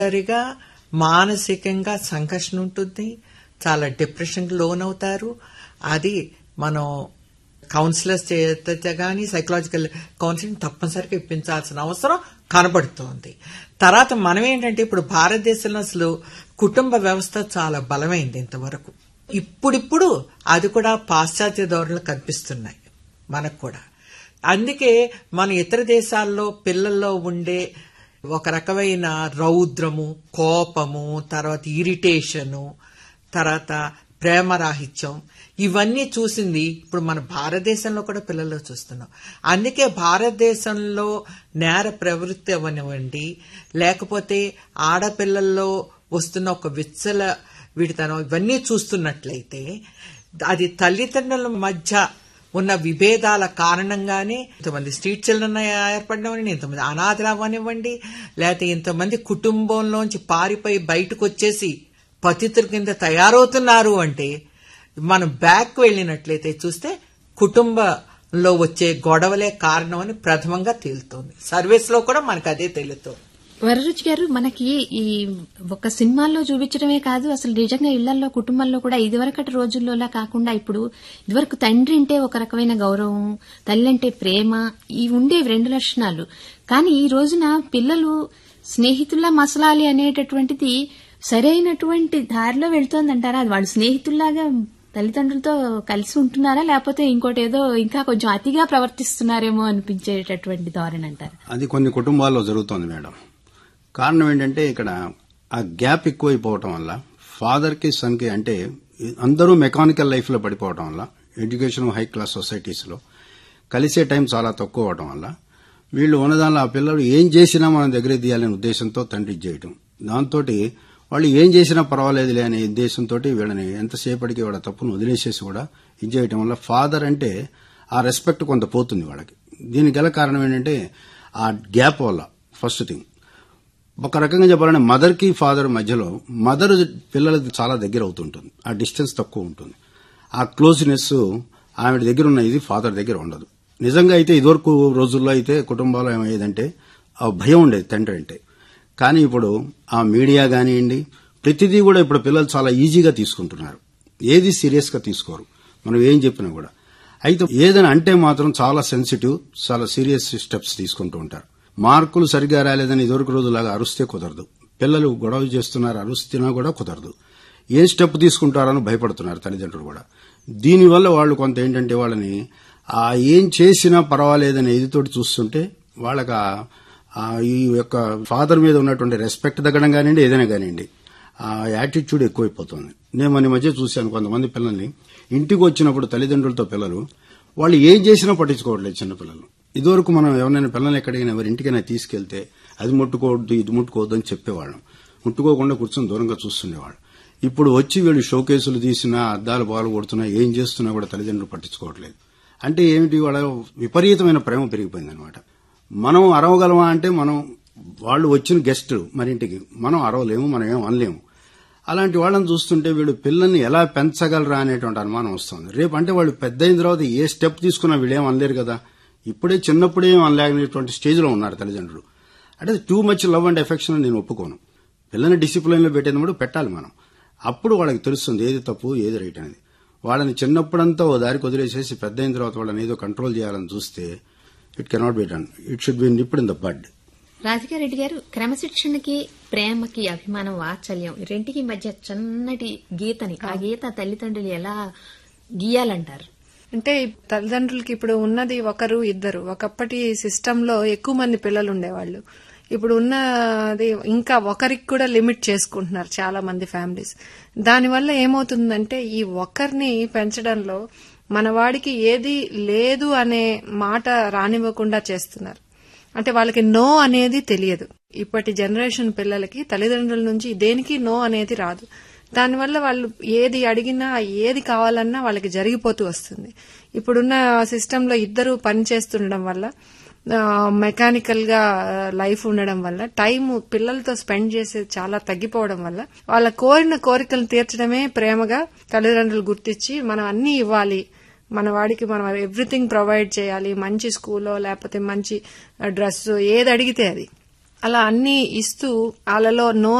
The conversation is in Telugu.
సరిగా మానసికంగా సంఘర్షణ ఉంటుంది చాలా డిప్రెషన్ లోనవుతారు అది మనం కౌన్సిలర్స్ చేత కానీ సైకలాజికల్ కౌన్సిలింగ్ తప్పనిసరిగా ఇప్పించాల్సిన అవసరం కనబడుతోంది తర్వాత మనం ఏంటంటే ఇప్పుడు భారతదేశంలో అసలు కుటుంబ వ్యవస్థ చాలా బలమైంది ఇంతవరకు ఇప్పుడిప్పుడు అది కూడా పాశ్చాత్య ధోరణులు కనిపిస్తున్నాయి మనకు కూడా అందుకే మన ఇతర దేశాల్లో పిల్లల్లో ఉండే ఒక రకమైన రౌద్రము కోపము తర్వాత ఇరిటేషను తర్వాత ప్రేమరాహిత్యం ఇవన్నీ చూసింది ఇప్పుడు మన భారతదేశంలో కూడా పిల్లల్లో చూస్తున్నాం అందుకే భారతదేశంలో నేర ప్రవృత్తి అవనివ్వండి లేకపోతే ఆడపిల్లల్లో వస్తున్న ఒక విచ్చల విడితనం ఇవన్నీ చూస్తున్నట్లయితే అది తల్లిదండ్రుల మధ్య ఉన్న విభేదాల కారణంగానే ఇంతమంది స్ట్రీట్ చిల్డ్రన్ ఏర్పడనివ్వండి ఇంతమంది అనాథలు అవ్వనివ్వండి లేకపోతే ఇంతమంది కుటుంబంలోంచి పారిపోయి బయటకు వచ్చేసి పతితుల కింద తయారవుతున్నారు అంటే మనం బ్యాక్ వెళ్ళినట్లయితే చూస్తే కుటుంబంలో వచ్చే గొడవలే కారణం అని ప్రథమంగా తేలుతోంది సర్వీస్ లో కూడా మనకు అదే తేలుతోంది వరరుచి గారు మనకి ఈ ఒక సినిమాల్లో చూపించడమే కాదు అసలు నిజంగా ఇళ్లలో కుటుంబంలో కూడా ఇదివరకటి రోజుల్లోలా కాకుండా ఇప్పుడు ఇదివరకు తండ్రి అంటే ఒక రకమైన గౌరవం తల్లి అంటే ప్రేమ ఈ ఉండేవి రెండు లక్షణాలు కానీ ఈ రోజున పిల్లలు స్నేహితుల్లా మసలాలి అనేటటువంటిది సరైనటువంటి దారిలో వెళ్తోందంటారా అది వాళ్ళు స్నేహితుల్లాగా తల్లిదండ్రులతో కలిసి ఉంటున్నారా లేకపోతే ఇంకోటి ఏదో ఇంకా కొంచెం అతిగా ప్రవర్తిస్తున్నారేమో అనిపించేటటువంటి ధోరణి అంటారు అది కొన్ని కుటుంబాల్లో జరుగుతోంది మేడం కారణం ఏంటంటే ఇక్కడ ఆ గ్యాప్ ఎక్కువైపోవటం వల్ల ఫాదర్ కి సన్ కి అంటే అందరూ మెకానికల్ లైఫ్ లో పడిపోవటం వల్ల ఎడ్యుకేషన్ హై క్లాస్ సొసైటీస్ లో కలిసే టైం చాలా తక్కువ అవటం వల్ల వీళ్ళు ఉన్నదానిలో ఆ పిల్లలు ఏం చేసినా మనం దగ్గర తీయాలనే ఉద్దేశంతో తండ్రి చేయటం దాంతో వాళ్ళు ఏం చేసినా పర్వాలేదులే అనే ఉద్దేశంతో వీళ్ళని ఎంతసేపటికి వాళ్ళ తప్పును వదిలేసేసి కూడా ఇది చేయటం వల్ల ఫాదర్ అంటే ఆ రెస్పెక్ట్ కొంత పోతుంది వాళ్ళకి దీనికి గల కారణం ఏంటంటే ఆ గ్యాప్ వల్ల ఫస్ట్ థింగ్ ఒక రకంగా చెప్పాలంటే మదర్ కి ఫాదర్ మధ్యలో మదర్ పిల్లలకి చాలా దగ్గర అవుతుంటుంది ఆ డిస్టెన్స్ తక్కువ ఉంటుంది ఆ క్లోజ్నెస్ ఆవిడ దగ్గర ఉన్న ఇది ఫాదర్ దగ్గర ఉండదు నిజంగా అయితే ఇదివరకు రోజుల్లో అయితే కుటుంబాల్లో ఏమయ్యేదంటే ఆ భయం ఉండేది తండ్రి అంటే కానీ ఇప్పుడు ఆ మీడియా కానివ్వండి ప్రతిదీ కూడా ఇప్పుడు పిల్లలు చాలా ఈజీగా తీసుకుంటున్నారు ఏది సీరియస్ గా తీసుకోరు మనం ఏం చెప్పినా కూడా అయితే ఏదైనా అంటే మాత్రం చాలా సెన్సిటివ్ చాలా సీరియస్ స్టెప్స్ తీసుకుంటూ ఉంటారు మార్కులు సరిగ్గా రాలేదని ఇదివరకు రోజులాగా అరుస్తే కుదరదు పిల్లలు గొడవ చేస్తున్నారు అరుస్తున్నా కూడా కుదరదు ఏ స్టెప్ తీసుకుంటారని భయపడుతున్నారు తల్లిదండ్రులు కూడా దీనివల్ల వాళ్ళు కొంత ఏంటంటే వాళ్ళని ఆ ఏం చేసినా పర్వాలేదనే ఇదితోటి చూస్తుంటే వాళ్ళకి ఆ- ఆ ఈ యొక్క ఫాదర్ మీద ఉన్నటువంటి రెస్పెక్ట్ తగ్గడం కానివ్వండి ఏదైనా కానివ్వండి ఆ యాటిట్యూడ్ ఎక్కువైపోతుంది నేను మన మధ్య చూశాను కొంతమంది పిల్లల్ని ఇంటికి వచ్చినప్పుడు తల్లిదండ్రులతో పిల్లలు వాళ్ళు ఏం చేసినా పట్టించుకోవట్లేదు చిన్నపిల్లలు ఇదివరకు మనం ఎవరైనా పిల్లల్ని ఎక్కడికైనా ఎవరి ఇంటికైనా తీసుకెళ్తే అది ముట్టుకోవద్దు ఇది ముట్టుకోవద్దు అని చెప్పేవాళ్ళం ముట్టుకోకుండా కూర్చొని దూరంగా చూస్తుండేవాళ్ళు ఇప్పుడు వచ్చి వీళ్ళు షోకేసులు తీసినా అద్దాలు బాలు కొడుతున్నా ఏం చేస్తున్నా కూడా తల్లిదండ్రులు పట్టించుకోవట్లేదు అంటే ఏమిటి వాళ్ళ విపరీతమైన ప్రేమ పెరిగిపోయిందనమాట మనం అరవగలమా అంటే మనం వాళ్ళు వచ్చిన గెస్ట్ మన ఇంటికి మనం అరవలేము మనం ఏం అనలేము అలాంటి వాళ్ళని చూస్తుంటే వీళ్ళు పిల్లల్ని ఎలా పెంచగలరా అనేటువంటి అనుమానం వస్తుంది రేపు అంటే వాళ్ళు పెద్ద అయిన తర్వాత ఏ స్టెప్ తీసుకున్నా వీళ్ళేం అనలేరు కదా ఇప్పుడే చిన్నప్పుడే ఏం అనలేనటువంటి స్టేజ్లో ఉన్నారు తల్లిదండ్రులు అంటే too much love and affection నేను ఒప్పుకోను పిల్లల్ని డిసిప్లిన్లో పెట్టేటప్పుడు పెట్టాలి మనం అప్పుడు వాళ్ళకి తెలుస్తుంది ఏది తప్పు ఏది రైట్ అనేది వాళ్ళని చిన్నప్పుడంతా ఓ దారికి వదిలేసేసి పెద్ద అయిన తర్వాత వాళ్ళని ఏదో కంట్రోల్ చేయాలని చూస్తే it cannot be done it should be nipped in the bud Radhika Reddy garu క్రమశిక్షణకి ప్రేమకి అభిమానం వాత్సల్యం ఈ రెంటికి మధ్య చిన్నటి గీతని ఆ గీత తల్లిదండ్రులు ఎలా గీయాలంటారు అంటే ఈ తల్లిదండ్రులకి ఇప్పుడు ఉన్నది ఒకరు ఇద్దరు ఒకప్పటి సిస్టంలో ఎక్కువ మంది పిల్లలు ఉండేవాళ్ళు ఇప్పుడు ఉన్నది ఇంకా ఒకరికి కూడా లిమిట్ చేసుకుంటున్నారు చాలా మంది ఫ్యామిలీస్ దానివల్ల ఏమవుతుందంటే ఈ ఒక్కరిని పెంచడంలో మన వాడికి ఏది లేదు అనే మాట రానివ్వకుండా చేస్తున్నారు అంటే వాళ్ళకి నో అనేది తెలియదు ఇప్పటి జనరేషన్ పిల్లలకి తల్లిదండ్రుల నుంచి దేనికి నో అనేది రాదు దానివల్ల వాళ్ళు ఏది అడిగినా ఏది కావాలన్నా వాళ్ళకి జరిగిపోతూ వస్తుంది ఇప్పుడున్న సిస్టంలో ఇద్దరు పని చేస్తుండడం వల్ల మెకానికల్ గా లైఫ్ ఉండడం వల్ల టైం పిల్లలతో స్పెండ్ చేసేది చాలా తగ్గిపోవడం వల్ల వాళ్ళ కోరిన కోరికలను తీర్చడమే ప్రేమగా తల్లిదండ్రులు గుర్తించి మనం అన్ని ఇవ్వాలి మన వాడికి మనం ఎవ్రీథింగ్ ప్రొవైడ్ చేయాలి మంచి స్కూలో లేకపోతే మంచి డ్రెస్ ఏది అడిగితే అది అలా అన్ని ఇస్తూ వాళ్ళలో నో